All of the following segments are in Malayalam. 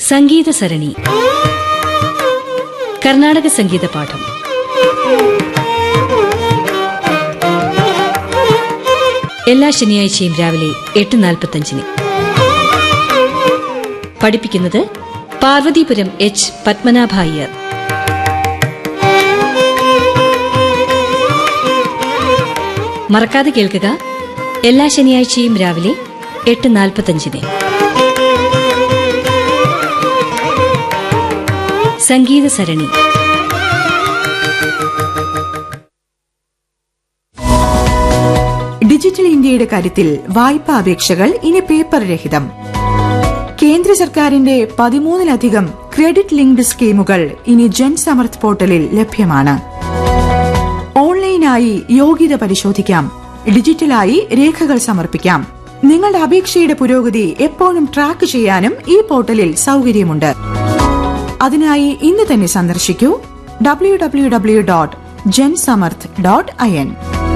സംഗീത സരണി കർണാടക സംഗീത പാഠം എല്ലാ ശനിയാഴ്ചയും രാവിലെ എട്ട് നാൽപ്പത്തഞ്ചിന് പഠിപ്പിക്കുന്നത് പാർവതീപുരം എച്ച് പത്മനാഭ അയ്യർ മറക്കാതെ കേൾക്കുക എല്ലാ ശനിയാഴ്ചയും രാവിലെ എട്ട് നാൽപ്പത്തഞ്ചിന് സംഗീത സരണി ഡിജിറ്റൽ ഇന്ത്യയുടെ കാര്യത്തിൽ വായ്പാ അപേക്ഷകൾ ഇനി പേപ്പർ രഹിതം കേന്ദ്ര സർക്കാരിന്റെ പതിമൂന്നിലധികം ക്രെഡിറ്റ് ലിങ്ക്ഡ് സ്കീമുകൾ ഇനി ജൻസമർത്ഥ് പോർട്ടലിൽ ലഭ്യമാണ് ഓൺലൈനായി യോഗ്യത പരിശോധിക്കാം ഡിജിറ്റലായി രേഖകൾ സമർപ്പിക്കാം നിങ്ങളുടെ അപേക്ഷയുടെ പുരോഗതി എപ്പോഴും ട്രാക്ക് ചെയ്യാനും ഈ പോർട്ടലിൽ സൗകര്യമുണ്ട് അതിനായി ഇന്ന് തന്നെ സന്ദർശിക്കൂ W W W dot Jansamarth dot I N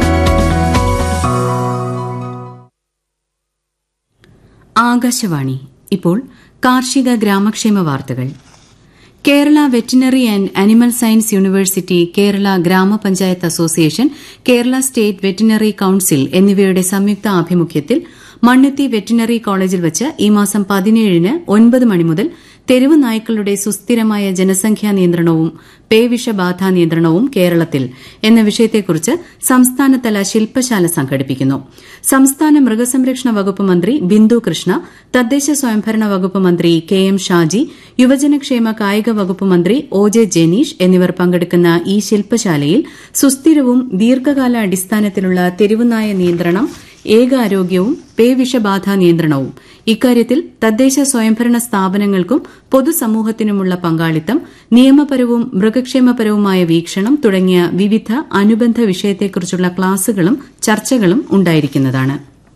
Akashvani ഇപ്പോൾ കാർഷിക ഗ്രാമക്ഷേമ വാർത്തകൾ Kerala veterinary and animal science university Kerala grama panchayat association Kerala state veterinary council എന്നിവയുടെ സംയുക്ത ആഭിമുഖ്യത്തിൽ മണ്ണുത്തി വെറ്റിനറി കോളേജിൽ വച്ച് ഈ മാസം പതിനേഴിന് ഒൻപത് മണി മുതൽ തെരുവ് നായ്ക്കളുടെ സുസ്ഥിരമായ ജനസംഖ്യാ നിയന്ത്രണവും പേവിഷബാധ നിയന്ത്രണവും കേരളത്തിൽ എന്ന വിഷയത്തെക്കുറിച്ച് സംസ്ഥാനതല ശില്പശാല സംഘടിപ്പിക്കുന്നു സംസ്ഥാന മൃഗസംരക്ഷണ വകുപ്പ് മന്ത്രി ബിന്ദു കൃഷ്ണ തദ്ദേശ സ്വയംഭരണ വകുപ്പ് മന്ത്രി കെ എം ഷാജി യുവജനക്ഷേമ കായിക വകുപ്പ് മന്ത്രി ഒ ജെ ജനീഷ് എന്നിവർ പങ്കെടുക്കുന്ന ഈ ശില്പശാലയിൽ സുസ്ഥിരവും ദീർഘകാല അടിസ്ഥാനത്തിലുള്ള തെരുവുനായ നിയന്ത്രണം ഏകാരോഗ്യവും പേവിഷബാധ നിയന്ത്രണവും ഇക്കാര്യത്തിൽ തദ്ദേശ സ്വയംഭരണ സ്ഥാപനങ്ങൾക്കും പൊതുസമൂഹത്തിനുമുള്ള പങ്കാളിത്തം നിയമപരവും മൃഗക്ഷേമപരവുമായ വീക്ഷണം തുടങ്ങിയ വിവിധ അനുബന്ധ വിഷയത്തെക്കുറിച്ചുള്ള ക്ലാസുകളും ചർച്ചകളും ഉണ്ടായിരിക്കുന്നതാണ്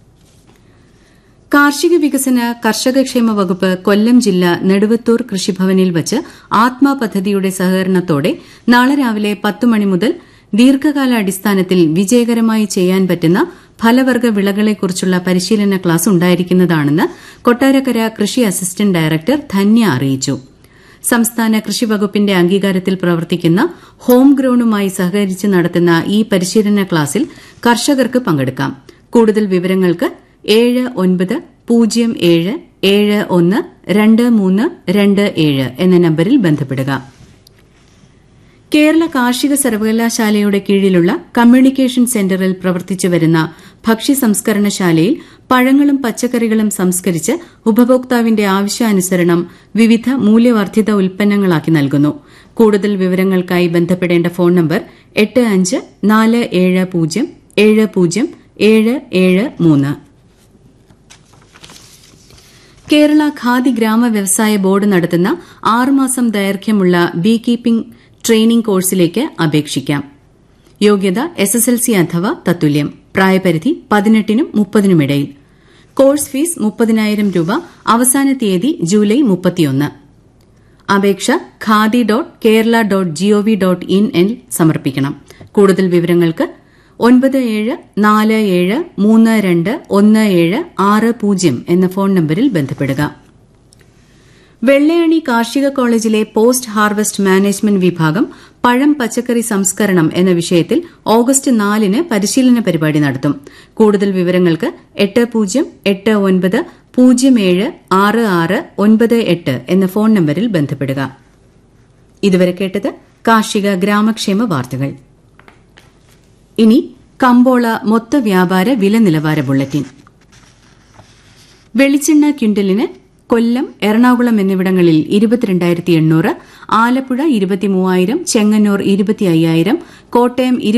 കാർഷിക വികസന കർഷകക്ഷേമ വകുപ്പ് കൊല്ലം ജില്ല നെടുവത്തൂർ കൃഷിഭവനിൽ വച്ച് ആത്മ പദ്ധതിയുടെ സഹകരണത്തോടെ നാളെ രാവിലെ പത്ത് മണി മുതൽ ദീർഘകാല അടിസ്ഥാനത്തിൽ വിജയകരമായി ചെയ്യാൻ പറ്റുന്ന ഫലവർഗ വിളകളെക്കുറിച്ചുള്ള പരിശീലന ക്ലാസ് ഉണ്ടായിരിക്കുന്നതാണെന്ന് കൊട്ടാരക്കര കൃഷി അസിസ്റ്റന്റ് ഡയറക്ടർ ധന്യ അറിയിച്ചു സംസ്ഥാന കൃഷി വകുപ്പിന്റെ അംഗീകാരത്തിൽ പ്രവർത്തിക്കുന്ന ഹോം ഗ്രൌണ്ടുമായി സഹകരിച്ച് നടത്തുന്ന ഈ പരിശീലന ക്ലാസിൽ കർഷകർക്ക് പങ്കെടുക്കാം കൂടുതൽ വിവരങ്ങൾക്ക് ഏഴ് ഒൻപത് പൂജ്യം ഏഴ് ഏഴ് ഒന്ന് രണ്ട് മൂന്ന് രണ്ട് ഏഴ് എന്ന നമ്പരിൽ ബന്ധപ്പെടുക കേരള കാർഷിക സർവകലാശാലയുടെ കീഴിലുള്ള കമ്മ്യൂണിക്കേഷൻ സെന്ററിൽ പ്രവർത്തിച്ചുവരുന്ന ഭക്ഷ്യ സംസ്കരണശാലയിൽ പഴങ്ങളും പച്ചക്കറികളും സംസ്കരിച്ച് ഉപഭോക്താവിന്റെ ആവശ്യാനുസരണം വിവിധ മൂല്യവർദ്ധിത ഉൽപ്പന്നങ്ങളാക്കി നൽകുന്നു കൂടുതൽ വിവരങ്ങൾക്കായി ബന്ധപ്പെടേണ്ട ഫോൺ നമ്പർ എട്ട് അഞ്ച് നാല് ഏഴ് പൂജ്യം ഏഴ് പൂജ്യം ഏഴ് ഏഴ് മൂന്ന് കേരള ഖാദി ഗ്രാമ വ്യവസായ ബോർഡ് നടത്തുന്ന ആറുമാസം ദൈർഘ്യമുള്ള ബീ കീപ്പിംഗ് ട്രെയിനിംഗ് കോഴ്സിലേക്ക് അപേക്ഷിക്കാം യോഗ്യത എസ് എസ് എൽ സി അഥവാ തത്തുല്യം പ്രായപരിധി പതിനെട്ടിനും മുപ്പതിനുമിടയിൽ കോഴ്സ് ഫീസ് മുപ്പതിനായിരം രൂപ അവസാന തീയതി ജൂലൈ മുപ്പത്തിയൊന്ന് അപേക്ഷ khadi dot Kerala dot GOV dot in എൻ സമർപ്പിക്കണം കൂടുതൽ വിവരങ്ങൾക്ക് ഒൻപത് ഏഴ് നാല് ഏഴ് മൂന്ന് രണ്ട് ഒന്ന് ഏഴ് ആറ് പൂജ്യം എന്ന ഫോൺ നമ്പരിൽ ബന്ധപ്പെടുക വെള്ളയണി കാർഷിക കോളേജിലെ പോസ്റ്റ് ഹാർവസ്റ്റ് മാനേജ്മെന്റ് വിഭാഗം പഴം പച്ചക്കറി സംസ്കരണം എന്ന വിഷയത്തിൽ ഓഗസ്റ്റ് നാലിന് പരിശീലന പരിപാടി നടത്തും കൂടുതൽ വിവരങ്ങൾക്ക് എട്ട് പൂജ്യം എട്ട് ഒൻപത് പൂജ്യം ഏഴ് ആറ് ആറ് ഒൻപത് എട്ട് എന്ന ഫോൺ നമ്പരിൽ ബന്ധപ്പെടുക ഇതുവരെ കേട്ടത് കാർഷിക ഗ്രാമക്ഷേമ വാർത്തകൾ ഇനി കമ്പോള മൊത്ത വ്യാപാര വില നിലവാര ബുള്ളറ്റിൻ വെളിച്ചെണ്ണ ക്വിന്റലിന് കൊല്ലം എറണാകുളം എന്നിവിടങ്ങളിൽ ഇരുപത്തിരണ്ടായിരത്തി എണ്ണൂറ് ആലപ്പുഴ ഇരുപത്തിമൂവായിരം ചെങ്ങന്നൂർ ഇരുപത്തി അയ്യായിരം കോട്ടയം